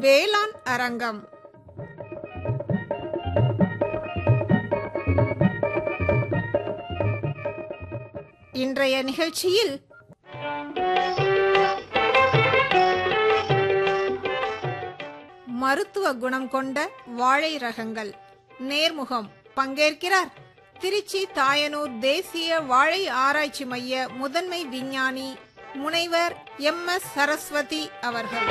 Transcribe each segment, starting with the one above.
வேளாண் அரங்கம் இன்றைய நிகழ்ச்சியில் மருத்துவ குணம் கொண்ட வாழை ரகங்கள் நேர்முகம் பங்கேற்கிறார் திருச்சி தாயனூர் தேசிய வாழை ஆராய்ச்சி மைய முதன்மை விஞ்ஞானி முனைவர் எம் எஸ் சரஸ்வதி அவர்கள்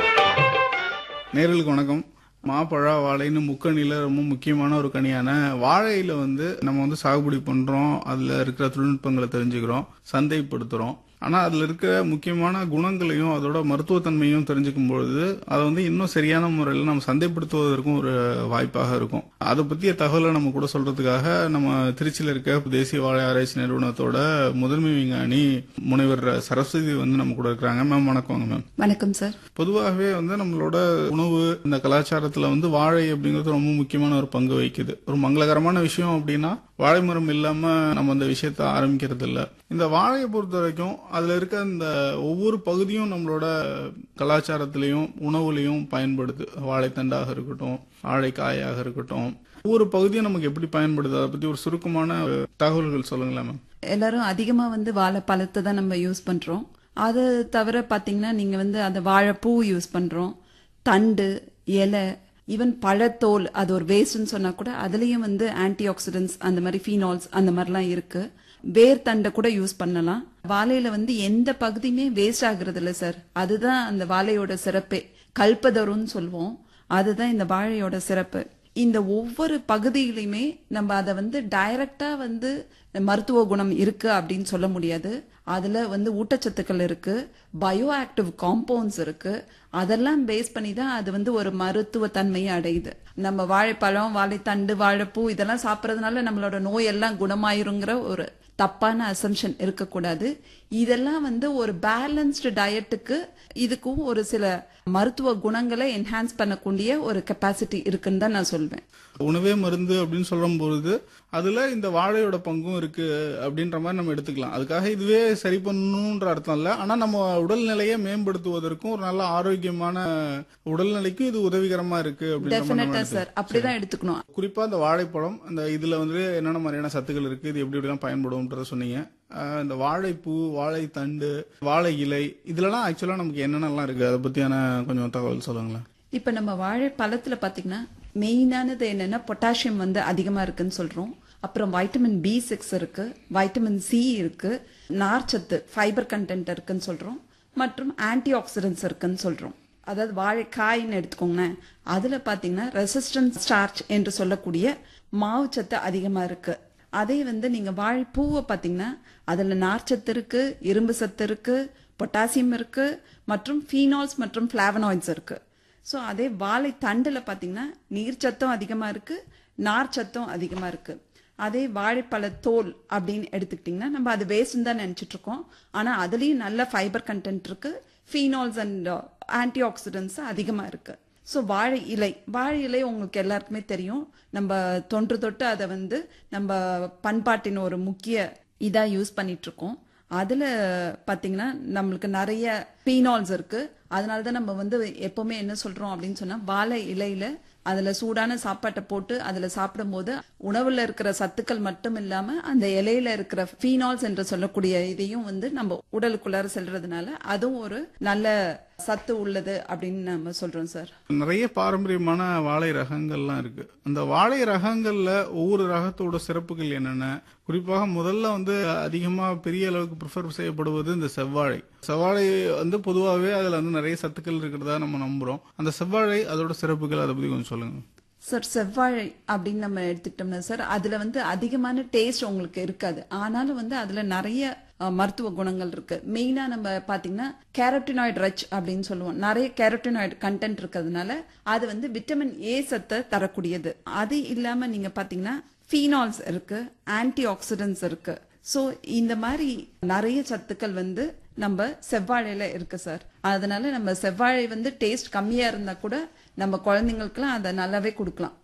நேர்களுக்கு வணக்கம் மாப்பழா வாழைன்னு முக்கணில ரொம்ப முக்கியமான ஒரு கனியான வாழையில வந்து நம்ம வந்து சாகுபடி பண்றோம் அதுல இருக்கிற தொழில்நுட்பங்களை தெரிஞ்சுக்கிறோம் சந்தைப்படுத்துறோம் ஆனா அதுல இருக்கிற முக்கியமான குணங்களையும் அதோட மருத்துவத்தன்மையும் தெரிஞ்சுக்கும் பொழுது அதை வந்து இன்னும் சரியான முறையில் நம்ம சந்தைப்படுத்துவதற்கும் ஒரு வாய்ப்பாக இருக்கும் அதை பத்திய தகவலை நம்ம கூட சொல்றதுக்காக நம்ம திருச்சியில இருக்க தேசிய வாழை ஆராய்ச்சி நிறுவனத்தோட முதன்மை விஞ்ஞானி முனைவர் சரஸ்வதி வந்து நம்ம கூட இருக்கிறாங்க மேம் வணக்கங்க மேம் வணக்கம் சார் பொதுவாகவே வந்து நம்மளோட உணவு இந்த கலாச்சாரத்துல வந்து வாழை அப்படிங்கிறது ரொம்ப முக்கியமான ஒரு பங்கு வகிக்குது ஒரு மங்களகரமான விஷயம் அப்படின்னா வாழை மரம் இல்லாம நம்ம அந்த விஷயத்த ஆரம்பிக்கிறது இல்ல இந்த வாழையை பொறுத்த வரைக்கும் அதுல இருக்க இந்த ஒவ்வொரு பகுதியும் நம்மளோட கலாச்சாரத்திலையும் உணவுலையும் பயன்படுது வாழைத்தண்டாக இருக்கட்டும் வாழைக்காயாக இருக்கட்டும் ஒவ்வொரு பகுதியும் நமக்கு எப்படி பயன்படுது அதை பத்தி ஒரு சுருக்கமான தகவல்கள் சொல்லுங்களேன் மேம் எல்லாரும் அதிகமா வந்து வாழைப்பழத்தை தான் நம்ம யூஸ் பண்றோம் அது தவிர பாத்தீங்கன்னா நீங்க வந்து அந்த வாழைப்பூ யூஸ் பண்றோம் தண்டு இலை ஈவன் பழத்தோல் அது ஒரு வேஸ்ட்னு சொன்னா கூட அதுலயும் வந்து ஆன்டி ஆக்சிடென்ட்ஸ் அந்த மாதிரி ஃபீனால்ஸ் அந்த மாதிரிலாம் இருக்கு வேர் தண்டை கூட யூஸ் பண்ணலாம் வாழையில வந்து எந்த பகுதியுமே வேஸ்ட் ஆகுறது இல்ல சார் அதுதான் அந்த வாழையோட சிறப்பே கல்பதருன்னு சொல்லுவோம் அதுதான் இந்த வாழையோட சிறப்பு இந்த ஒவ்வொரு பகுதியிலுமே நம்ம அதை வந்து டைரக்டா வந்து மருத்துவ குணம் இருக்கு அப்படின்னு சொல்ல முடியாது அதுல வந்து ஊட்டச்சத்துக்கள் இருக்கு பயோ ஆக்டிவ் காம்பவுண்ட்ஸ் இருக்கு அதெல்லாம் பேஸ் பண்ணி தான் அது வந்து ஒரு மருத்துவ தன்மையை அடையுது நம்ம வாழைப்பழம் வாழைத்தண்டு வாழைப்பூ இதெல்லாம் சாப்பிட்றதுனால நம்மளோட நோய் எல்லாம் குணமாயிருங்கிற ஒரு தப்பான அசம்ஷன் இருக்கக்கூடாது இதெல்லாம் வந்து ஒரு பேலன்ஸ்டு டயட்டுக்கு இதுக்கும் ஒரு சில மருத்துவ குணங்களை என்ஹான்ஸ் பண்ணக்கூடிய ஒரு கெப்பாசிட்டி இருக்குன்னு தான் நான் சொல்வேன் உணவே மருந்து அப்படின்னு சொல்லும் பொழுது அதுல இந்த வாழையோட பங்கும் இருக்கு அப்படின்ற மாதிரி நம்ம எடுத்துக்கலாம் அதுக்காக இதுவே சரி பண்ணணும்ன்ற அர்த்தம் இல்ல ஆனா நம்ம உடல்நிலையை மேம்படுத்துவதற்கும் ஒரு நல்ல ஆரோக்கியமான உடல்நிலைக்கும் இது உதவிகரமா இருக்கு அப்படின்ற மாதிரி நம்ம டெஃபினட்டா சார் அப்படிதான் எடுத்துக்கணும் குறிப்பா இந்த வாழைப்பழம் அந்த இதுல வந்து என்னென்ன மாதிரியான சத்துக்கள் இருக்கு இது எப்படி எப்படிலாம் பயன்படும்ன்றத சொன்னீங்க ஆஹ் இந்த வாழைப்பூ வாழைத்தண்டு வாழை இலை இதுலலாம் ஆக்சுவலா நமக்கு என்னென்னலாம் இருக்கு அதை பத்தியான கொஞ்சம் தகவல் சொல்லுங்களேன் இப்ப நம்ம வாழைப்பழத்துல பாத்தீங்கன்னா மெயினானது என்னன்னா பொட்டாசியம் வந்து அதிகமா இருக்குன்னு சொல்றோம் அப்புறம் வைட்டமின் பி சிக்ஸ் இருக்கு வைட்டமின் சி இருக்கு நார்ச்சத்து ஃபைபர் கண்டென்ட் இருக்குன்னு சொல்றோம் மற்றும் ஆன்டி ஆக்சிடென்ட்ஸ் இருக்குன்னு சொல்றோம் அதாவது வாழைக்காய்ன்னு எடுத்துக்கோங்களேன் அதுல பாத்தீங்கன்னா ரெசிஸ்டன்ஸ் ஸ்டார்ச் என்று சொல்லக்கூடிய மாவுச்சத்து அதிகமா இருக்கு அதே வந்து நீங்க வாழைப்பூவை பாத்தீங்கன்னா அதுல நார்ச்சத்து இருக்கு இரும்பு சத்து இருக்கு பொட்டாசியம் இருக்கு மற்றும் ஃபீனால்ஸ் மற்றும் பிளாவனாய்ட்ஸ் இருக்கு ஸோ அதே வாழை தண்டில் பார்த்தீங்கன்னா நீர்ச்சத்தும் அதிகமாக இருக்கு நார்ச்சத்தும் அதிகமாக இருக்கு அதே வாழைப்பழ தோல் அப்படின்னு எடுத்துக்கிட்டிங்கன்னா நம்ம அது வேஸ்ட்னு தான் நினச்சிட்டு இருக்கோம் ஆனால் அதுலேயும் நல்ல ஃபைபர் கண்டென்ட் இருக்கு ஃபீனால்ஸ் அண்ட் ஆன்டி ஆக்சிடென்ட்ஸ் அதிகமாக இருக்கு ஸோ வாழை இலை வாழை இலை உங்களுக்கு எல்லாருக்குமே தெரியும் நம்ம தொன்று தொட்டு அதை வந்து நம்ம பண்பாட்டின் ஒரு முக்கிய இதாக யூஸ் பண்ணிட்டு இருக்கோம் அதுல பாத்தீங்கன்னா நம்மளுக்கு நிறைய பீனால்ஸ் இருக்கு அதனால தான் நம்ம வந்து எப்பவுமே என்ன சொல்றோம் அப்படின்னு சொன்னா வாழை இலையில அதுல சூடான சாப்பாட்டை போட்டு அதுல சாப்பிடும்போது உணவுல இருக்கிற சத்துக்கள் மட்டும் இல்லாம அந்த இலையில இருக்கிற ஃபீனால்ஸ் என்று சொல்லக்கூடிய இதையும் வந்து நம்ம உடலுக்குள்ளார செல்றதுனால அதுவும் ஒரு நல்ல சத்து உள்ளது அப்படின்னு நம்ம சொல்றோம் சார் நிறைய பாரம்பரியமான வாழை ரகங்கள்லாம் இருக்கு அந்த வாழை ரகங்கள்ல ஒவ்வொரு ரகத்தோட சிறப்புகள் என்னென்ன குறிப்பாக முதல்ல வந்து அதிகமா பெரிய அளவுக்கு ப்ரிஃபர் செய்யப்படுவது இந்த செவ்வாழை செவ்வாழை வந்து பொதுவாகவே அதுல வந்து நிறைய சத்துக்கள் இருக்கிறதா நம்ம நம்புறோம் அந்த செவ்வாழை அதோட சிறப்புகள் அதை பத்தி கொஞ்சம் சொல்லுங்க சார் செவ்வாழை அப்படின்னு நம்ம எடுத்துக்கிட்டோம்னா சார் அதுல வந்து அதிகமான டேஸ்ட் உங்களுக்கு இருக்காது ஆனாலும் வந்து அதுல நிறைய அஹ், மருத்துவ குணங்கள் இருக்கு மெயினா நம்ம பாத்தீங்கன்னா கேரட்டினாய்டு ரச் அப்படின்னு சொல்லுவோம் நிறைய கேரட்டினாய்டு கண்டென்ட் இருக்கிறதுனால அது வந்து விட்டமின் ஏ சத்தை தரக்கூடியது அது இல்லாம நீங்க பாத்தீங்கன்னா ஃபீனால்ஸ் இருக்கு ஆன்டி ஆக்சிடென்ட்ஸ் இருக்கு ஸோ இந்த மாதிரி நிறைய சத்துக்கள் வந்து நம்ம செவ்வாழையில இருக்கு சார் அதனால நம்ம செவ்வாழை வந்து டேஸ்ட் கம்மியா இருந்தா கூட நம்ம குழந்தைங்களுக்குலாம் அதை நல்லாவே கொடுக்கலாம்